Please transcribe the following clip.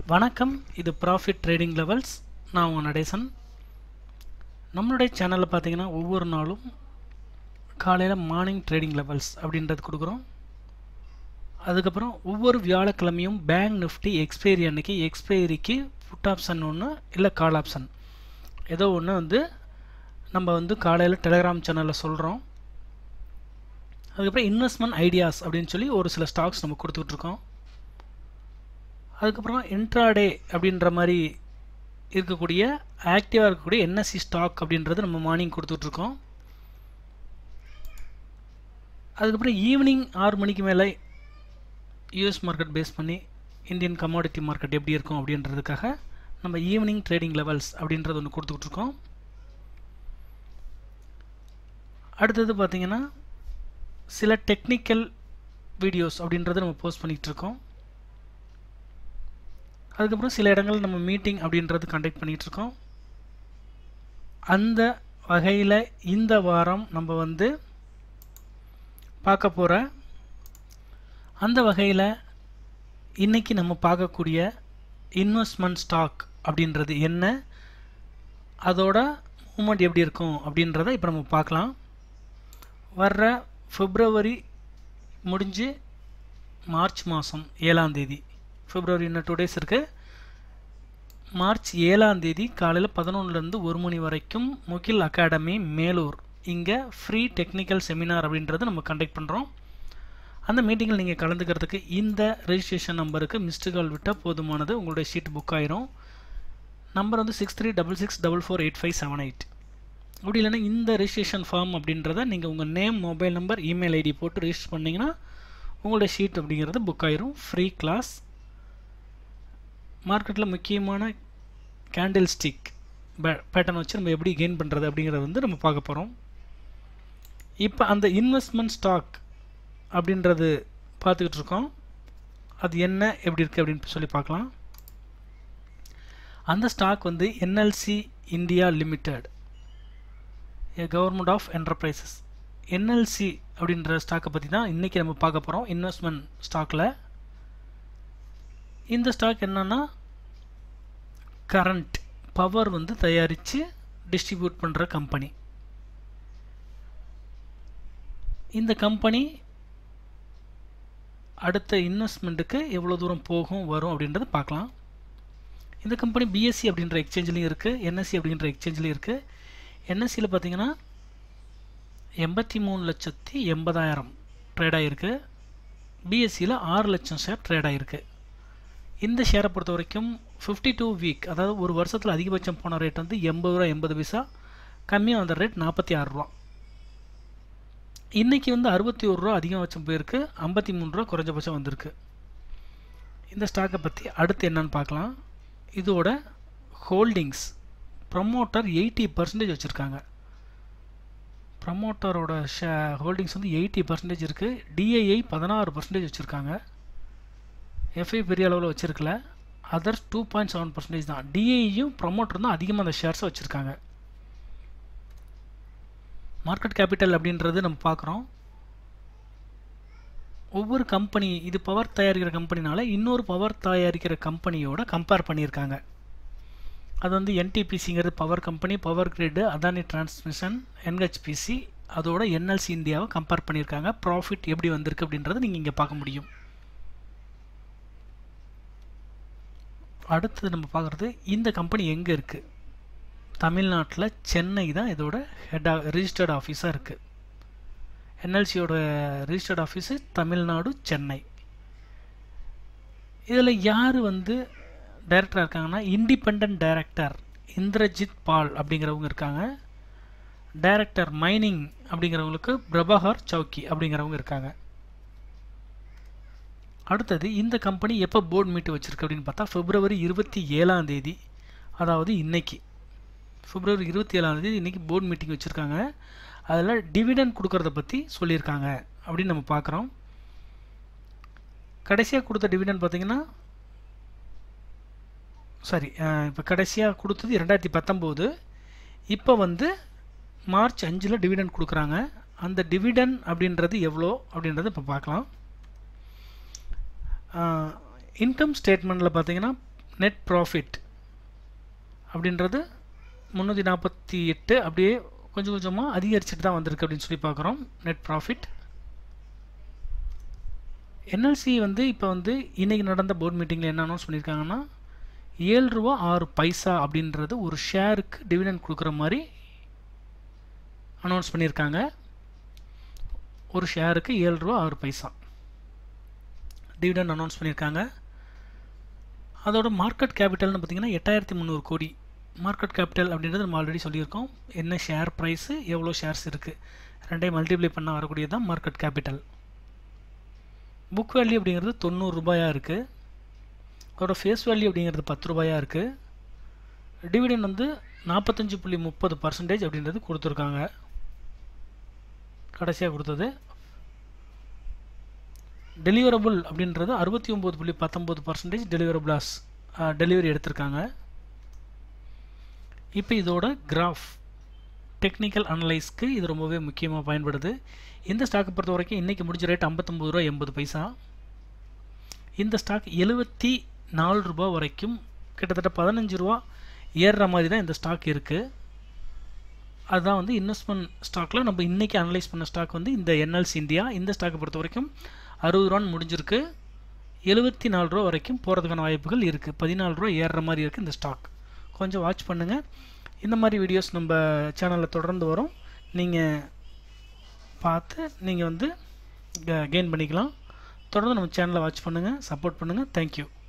வணக்கம் இது profit trading levels நான் உங்கள் நடேசன் நம்மளுடைய சேனலில் பார்த்தீங்கன்னா ஒவ்வொரு நாளும் காலையில் மார்னிங் ட்ரேடிங் லெவல்ஸ் அப்படின்றது கொடுக்குறோம் அதுக்கப்புறம் ஒவ்வொரு வியாழக்கிழமையும் பேங்க் நிஃப்டி எக்ஸ்பைரி அன்னைக்கு எக்ஸ்பைரிக்கு புட் ஆப்ஷன் ஒன்று இல்லை கால் ஆப்ஷன் ஏதோ ஒன்று வந்து நம்ம வந்து காலையில் டெலகிராம் சேனலில் சொல்கிறோம் அதுக்கப்புறம் இன்வெஸ்ட்மெண்ட் ஐடியாஸ் அப்படின்னு சொல்லி ஒரு சில ஸ்டாக்ஸ் நம்ம கொடுத்துட்ருக்கோம் அதுக்கப்புறம் இன்ட்ராடே அப்படின்ற மாதிரி இருக்கக்கூடிய ஆக்டிவாக இருக்கக்கூடிய என்எஸ்சி ஸ்டாக் அப்படின்றது நம்ம மார்னிங் கொடுத்துட்ருக்கோம் அதுக்கப்புறம் ஈவினிங் ஆறு மணிக்கு மேலே யூஎஸ் மார்க்கெட் பேஸ் பண்ணி இந்தியன் கமாடிட்டி மார்க்கெட் எப்படி இருக்கும் அப்படின்றதுக்காக நம்ம ஈவினிங் ட்ரேடிங் லெவல்ஸ் அப்படின்றது ஒன்று கொடுத்துட்ருக்கோம் அடுத்தது பார்த்திங்கன்னா சில டெக்னிக்கல் வீடியோஸ் அப்படின்றத நம்ம போஸ்ட் பண்ணிகிட்ருக்கோம் அதுக்கப்புறம் சில இடங்கள் நம்ம மீட்டிங் அப்படின்றது கண்டக்ட் பண்ணிகிட்ருக்கோம் அந்த வகையில் இந்த வாரம் நம்ம வந்து பார்க்க போகிற அந்த வகையில் இன்றைக்கி நம்ம பார்க்கக்கூடிய இன்வெஸ்ட்மெண்ட் ஸ்டாக் அப்படின்றது என்ன அதோட மூமெண்ட் எப்படி இருக்கும் அப்படின்றத இப்போ நம்ம பார்க்கலாம் வர்ற பிப்ரவரி முடிஞ்சு மார்ச் மாதம் ஏழாம் தேதி பிப்ரவரி இன்னும் டூ டேஸ் இருக்குது மார்ச் ஏழாம் தேதி காலையில் பதினொன்றுலேருந்து ஒரு மணி வரைக்கும் முகில் அகாடமி மேலூர் இங்கே ஃப்ரீ டெக்னிக்கல் செமினார் அப்படின்றது நம்ம கண்டக்ட் பண்ணுறோம் அந்த மீட்டிங்கில் நீங்கள் கலந்துக்கிறதுக்கு இந்த ரெஜிஸ்ட்ரேஷன் நம்பருக்கு மிஸ்டு கால் விட்டால் போதுமானது உங்களுடைய சீட் புக் ஆயிரும் நம்பர் வந்து six three double six double four eight five seven eight அப்படி இல்லைன்னா இந்த ரெஜிஸ்ட்ரேஷன் ஃபார்ம் அப்படின்றத நீங்கள் உங்கள் name mobile number email ID போட்டு ரெஜிஸ்டர் பண்ணிங்கன்னா உங்களுடைய ஷீட் அப்படிங்கிறது புக் ஆயிரும் ஃப்ரீ கிளாஸ் மார்க்கெட்டில் முக்கியமான கேண்டில் ஸ்டிக் பேட்டர்ன் வச்சு நம்ம எப்படி கெயின் பண்ணுறது அப்படிங்கிறத வந்து நம்ம பார்க்க போகிறோம் இப்போ அந்த இன்வெஸ்ட்மெண்ட் ஸ்டாக் அப்படின்றது பார்த்துக்கிட்டு இருக்கோம் அது என்ன எப்படி இருக்குது அப்படின்னு சொல்லி பார்க்கலாம் அந்த ஸ்டாக் வந்து NLC India Limited a government of enterprises NLC அப்படின்ற ஸ்டாக்கை பற்றி தான் இன்றைக்கி நம்ம பார்க்க போகிறோம் இன்வெஸ்ட்மெண்ட் ஸ்டாக்கில் இந்த ஸ்டாக் என்னன்னா கரண்ட் பவர் வந்து தயாரித்து டிஸ்ட்ரிபியூட் பண்ணுற கம்பெனி இந்த கம்பெனி அடுத்த இன்வெஸ்ட்மெண்ட்டுக்கு எவ்வளோ தூரம் போகும் வரும் அப்படின்றத பார்க்கலாம் இந்த கம்பெனி பிஎஸ்சி அப்படின்ற எக்ஸ்சேஞ்சிலையும் இருக்குது என்எஸ்சி அப்படின்ற எக்ஸ்சேஞ்சிலையும் இருக்குது என்எஸ்சியில் பார்த்தீங்கன்னா எண்பத்தி மூணு லட்சத்தி எண்பதாயிரம் ட்ரேட் ஆகிருக்கு பிஎஸ்சியில் ஆறு லட்சம் ஷேர் ட்ரேட் ஆகிருக்கு இந்த ஷேரை பொறுத்த வரைக்கும் ஃபிஃப்டி டூ வீக் அதாவது ஒரு வருஷத்தில் அதிகபட்சம் போன ரேட் வந்து எண்பது ரூபா எண்பது பைசா கம்மியாக வந்த ரேட் நாற்பத்தி ஆறு ரூபா இன்றைக்கி வந்து அறுபத்தி ஒரு ரூபா அதிகபட்சம் போயிருக்கு ஐம்பத்தி மூணு ரூபா குறைஞ்சபட்சம் வந்திருக்கு இந்த ஸ்டாக்கை பற்றி அடுத்து என்னன்னு பார்க்கலாம் இதோட ஹோல்டிங்ஸ் ப்ரமோட்டர் எயிட்டி பர்சன்டேஜ் வச்சுருக்காங்க ப்ரமோட்டரோட ஷே ஹோல்டிங்ஸ் வந்து எயிட்டி பர்சன்டேஜ் இருக்குது டிஐஐ பதினாறு பர்சன்டேஜ் வச்சுருக்காங்க எஃப்ஐ பெரிய அளவில் வச்சுருக்கல others two point seven percentage தான் டிஐயும் ப்ரமோட்டர் தான் அதிகமாக அந்த ஷேர்ஸை வச்சுருக்காங்க மார்க்கெட் கேபிட்டல் அப்படின்றது நம்ம பார்க்குறோம் ஒவ்வொரு கம்பெனி இது பவர் தயாரிக்கிற கம்பெனினால இன்னொரு பவர் தயாரிக்கிற கம்பெனியோட கம்பேர் பண்ணியிருக்காங்க அது வந்து என்டிபிசிங்கிறது power company power grid Adani transmission NHPC அதோட என்எல்சி இந்தியாவை கம்பேர் பண்ணியிருக்காங்க ப்ராஃபிட் எப்படி வந்திருக்கு அப்படின்றத நீங்கள் இங்கே பார்க்க முடியும் அடுத்தது நம்ம பார்க்குறது இந்த கம்பெனி எங்கே இருக்குது தமிழ்நாட்டில் சென்னை தான் இதோட ஹெட்டாக ரிஜிஸ்டர்ட் ஆஃபீஸாக இருக்குது என்எல்சியோட ரிஜிஸ்டர்ட் ஆஃபீஸு தமிழ்நாடு சென்னை இதில் யார் வந்து டைரக்டராக இருக்காங்கன்னா இண்டிபெண்ட் டைரக்டர் இந்திரஜித் பால் அப்படிங்கிறவங்க இருக்காங்க டைரக்டர் மைனிங் அப்படிங்கிறவங்களுக்கு பிரபாகர் சௌக்கி அப்படிங்கிறவங்க இருக்காங்க அடுத்தது இந்த கம்பெனி எப்போ போர்டு மீட்டு வச்சுருக்கு அப்படின்னு பார்த்தா பிப்ரவரி இருபத்தி ஏழாம் தேதி அதாவது இன்றைக்கி பிப்ரவரி இருபத்தி ஏழாம் தேதி இன்றைக்கி போர்டு மீட்டிங் வச்சுருக்காங்க அதில் டிவிடெண்ட் கொடுக்கறத பற்றி சொல்லியிருக்காங்க அப்படின்னு நம்ம பார்க்குறோம் கடைசியாக கொடுத்த டிவிடெண்ட் பார்த்திங்கன்னா சாரி இப்போ கடைசியாக கொடுத்தது ரெண்டாயிரத்தி பத்தொம்போது இப்போ வந்து மார்ச் அஞ்சில் டிவிடெண்ட் கொடுக்குறாங்க அந்த டிவிடன் அப்படின்றது எவ்வளோ அப்படின்றத இப்போ பார்க்கலாம் இன்கம் ஸ்டேட்மெண்ட்டில் பார்த்தீங்கன்னா நெட் ப்ராஃபிட் அப்படின்றது முந்நூற்றி நாற்பத்தி எட்டு அப்படியே கொஞ்சம் கொஞ்சமாக அதிகரிச்சுட்டு தான் வந்திருக்கு அப்படின்னு சொல்லி பார்க்குறோம் நெட் ப்ராஃபிட் என்எல்சி வந்து இப்போ வந்து இன்றைக்கி நடந்த போர்ட் மீட்டிங்கில் என்ன அனௌன்ஸ் பண்ணியிருக்காங்கன்னா ஏழு ரூபா ஆறு பைசா அப்படின்றது ஒரு ஷேருக்கு டிவிடெண்ட் கொடுக்குற மாதிரி அனௌன்ஸ் பண்ணியிருக்காங்க ஒரு ஷேருக்கு ஏழு ரூபா ஆறு பைசா டிவிடெண்ட் அனௌன்ஸ் பண்ணியிருக்காங்க அதோட மார்க்கெட் கேபிட்டல்னு பார்த்தீங்கன்னா எட்டாயிரத்தி முந்நூறு கோடி மார்க்கெட் கேபிட்டல் அப்படின்றது நம்ம ஆல்ரெடி சொல்லியிருக்கோம் என்ன ஷேர் ப்ரைஸு எவ்வளோ ஷேர்ஸ் இருக்குது ரெண்டையும் மல்டிப்ளை பண்ண வரக்கூடியது தான் மார்க்கெட் கேபிட்டல் புக் வேல்யூ அப்படிங்கிறது தொண்ணூறு ரூபாயாக இருக்குது அதோட ஃபேஸ் வேல்யூ அப்படிங்கிறது பத்து ரூபாயாக இருக்குது டிவிடெண்ட் வந்து நாற்பத்தஞ்சு புள்ளி முப்பது பர்சன்டேஜ் அப்படின்றது கொடுத்துருக்காங்க கடைசியாக கொடுத்தது டெலிவரபுள் அப்படின்றது அறுபத்தி ஒம்பது புள்ளி பத்தொம்பது பர்சன்டேஜ் டெலிவரபுளாஸ் டெலிவரி எடுத்திருக்காங்க இப்போ இதோட கிராஃப் டெக்னிக்கல் அனலைஸ்க்கு இது ரொம்பவே முக்கியமாக பயன்படுது இந்த ஸ்டாக்கை பொறுத்த வரைக்கும் இன்றைக்கி முடிஞ்ச ரேட் ஐம்பத்தொம்பது ரூபா எண்பது பைசா இந்த ஸ்டாக் எழுபத்தி நாலு ரூபா வரைக்கும் கிட்டத்தட்ட பதினஞ்சு ரூபா ஏறுற மாதிரி தான் இந்த ஸ்டாக் இருக்குது அதுதான் வந்து இன்வெஸ்ட்மெண்ட் ஸ்டாக்கில் நம்ம இன்றைக்கி அனலைஸ் பண்ண ஸ்டாக் வந்து இந்த என்எல்சி இந்தியா இந்த ஸ்டாக்கை பொறுத்த வரைக்கும் அறுபது ரூபான்னு முடிஞ்சிருக்கு எழுபத்தி நாலு ரூபா வரைக்கும் போகிறதுக்கான வாய்ப்புகள் இருக்குது பதினாலு ரூபா ஏறுற மாதிரி இருக்குது இந்த ஸ்டாக் கொஞ்சம் வாட்ச் பண்ணுங்கள் இந்த மாதிரி வீடியோஸ் நம்ம சேனலில் தொடர்ந்து வரும் நீங்கள் பார்த்து நீங்கள் வந்து கெயின் பண்ணிக்கலாம் தொடர்ந்து நம்ம சேனலை வாட்ச் பண்ணுங்கள் சப்போர்ட் பண்ணுங்கள் தேங்க்யூ